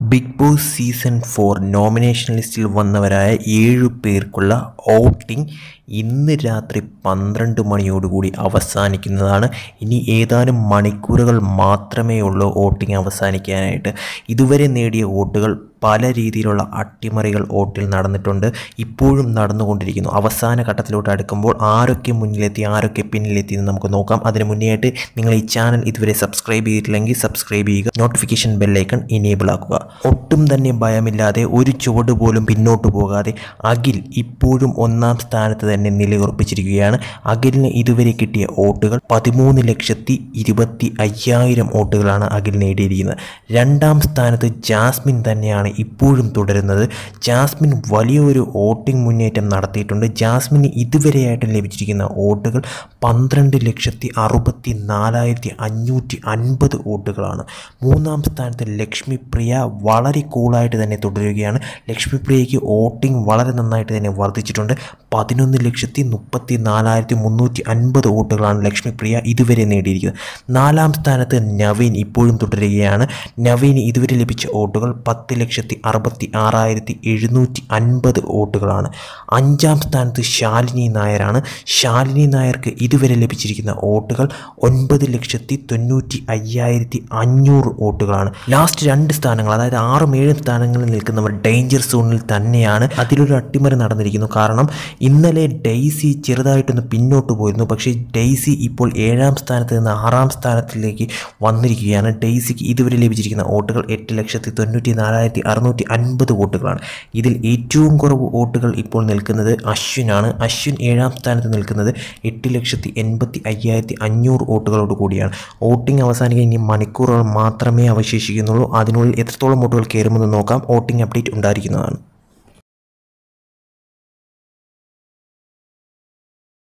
big Boss season four nomination ലിസ്റ്റിൽ വന്നവരായ ഏഴു പേർക്കുള്ള വോട്ടിംഗ് ഇന്ന് രാത്രി പന്ത്രണ്ട് മണിയോടുകൂടി അവസാനിക്കുന്നതാണ് ഇനി ഏതാനും മണിക്കൂറുകൾ മാത്രമേ ഉള്ളൂ വോട്ടിംഗ് അവസാനിക്കാനായിട്ട് ഇതുവരെ നേടിയ വോട്ടുകൾ പല രീതിയിലുള്ള അട്ടിമറികൾ വോട്ടിൽ നടന്നിട്ടുണ്ട് ഇപ്പോഴും നടന്നുകൊണ്ടിരിക്കുന്നു അവസാന ഘട്ടത്തിലോട്ട് അടുക്കുമ്പോൾ ആരൊക്കെ മുന്നിലെത്തി ആരൊക്കെ പിന്നിലെത്തി എന്ന് നമുക്ക് നോക്കാം അതിന് മുന്നേയായിട്ട് നിങ്ങൾ ഈ ചാനൽ ഇതുവരെ സബ്സ്ക്രൈബ് ചെയ്തിട്ടില്ലെങ്കിൽ സബ്സ്ക്രൈബ് ചെയ്യുക നോട്ടിഫിക്കേഷൻ ബെല്ലൈക്കൺ ഇനേബിൾ ആക്കുക ഒട്ടും തന്നെ ഭയമില്ലാതെ ഒരു ചുവട് പോലും പിന്നോട്ട് പോകാതെ അഖിൽ ഇപ്പോഴും ഒന്നാം സ്ഥാനത്ത് തന്നെ നിലയുറപ്പിച്ചിരിക്കുകയാണ് അഖിലിന് ഇതുവരെ കിട്ടിയ വോട്ടുകൾ പതിമൂന്ന് ലക്ഷത്തി ഇരുപത്തി അയ്യായിരം വോട്ടുകളാണ് അഖിൽ നേടിയിരിക്കുന്നത് രണ്ടാം സ്ഥാനത്ത് ജാസ്മിൻ തന്നെയാണ് ഇപ്പോഴും തുടരുന്നത് ജാസ്മിൻ വലിയൊരു വോട്ടിംഗ് മുന്നേറ്റം നടത്തിയിട്ടുണ്ട് ജാസ്മിന് ഇതുവരെയായിട്ട് ലഭിച്ചിരിക്കുന്ന വോട്ടുകൾ പന്ത്രണ്ട് ലക്ഷത്തി അറുപത്തി നാലായിരത്തി അഞ്ഞൂറ്റി അൻപത് വോട്ടുകളാണ് മൂന്നാം സ്ഥാനത്ത് ലക്ഷ്മി പ്രിയ വളരെ കൂളായിട്ട് തന്നെ തുടരുകയാണ് ലക്ഷ്മി പ്രിയയ്ക്ക് വോട്ടിംഗ് വളരെ നന്നായിട്ട് തന്നെ വർദ്ധിച്ചിട്ടുണ്ട് പതിനൊന്ന് ലക്ഷത്തി മുപ്പത്തി നാലായിരത്തി മുന്നൂറ്റി അൻപത് വോട്ടുകളാണ് ലക്ഷ്മി പ്രിയ ഇതുവരെ നേടിയിരിക്കുന്നത് നാലാം സ്ഥാനത്ത് നവീൻ ഇപ്പോഴും തുടരുകയാണ് നവീന് ഇതുവരെ ലഭിച്ച വോട്ടുകൾ പത്ത് ലക്ഷത്തി അറുപത്തി ആറായിരത്തി എഴുന്നൂറ്റി അൻപത് വോട്ടുകളാണ് അഞ്ചാം സ്ഥാനത്ത് ശാലിനി നായരാണ് ശാലിനി നായർക്ക് ഇതുവരെ ലഭിച്ചിരിക്കുന്ന വോട്ടുകൾ ഒൻപത് ലക്ഷത്തി തൊണ്ണൂറ്റി അയ്യായിരത്തി അഞ്ഞൂറ് വോട്ടുകളാണ് ലാസ്റ്റ് രണ്ട് സ്ഥാനങ്ങൾ അതായത് ആറും ഏഴും സ്ഥാനങ്ങളിൽ നിൽക്കുന്നവർ ഡേഞ്ചർ സോണിൽ തന്നെയാണ് അതിലൊരു അട്ടിമറി നടന്നിരിക്കുന്നു കാരണം ഇന്നലെ ഡെയ്സി ചെറുതായിട്ടൊന്ന് പിന്നോട്ട് പോയിരുന്നു പക്ഷേ ഡെയ്സി ഇപ്പോൾ ഏഴാം സ്ഥാനത്ത് നിന്ന് ആറാം സ്ഥാനത്തിലേക്ക് വന്നിരിക്കുകയാണ് ഡെയ്സിക്ക് ഇതുവരെ ലഭിച്ചിരിക്കുന്ന വോട്ടുകൾ എട്ട് ലക്ഷത്തി തൊണ്ണൂറ്റി നാലായിരത്തി അറുന്നൂറ്റി അൻപത് വോട്ടുകളാണ് ഇതിൽ ഏറ്റവും കുറവ് വോട്ടുകൾ ഇപ്പോൾ നിൽക്കുന്നത് അശ്വിനാണ് അശ്വിൻ ഏഴാം സ്ഥാനത്ത് നിൽക്കുന്നത് എട്ട് ലക്ഷത്തി എൺപത്തി അയ്യായിരത്തി അഞ്ഞൂറ് വോട്ടുകളോട് കൂടിയാണ് വോട്ടിംഗ് അവസാനിക്കാൻ ഇനി മണിക്കൂറുകൾ മാത്രമേ അവശേഷിക്കുന്നുള്ളൂ അതിനുള്ളിൽ എത്രത്തോളം വോട്ടുകൾ കയറുമെന്ന് നോക്കാം വോട്ടിംഗ് അപ്ഡേറ്റ് ഉണ്ടായിരിക്കുന്നതാണ്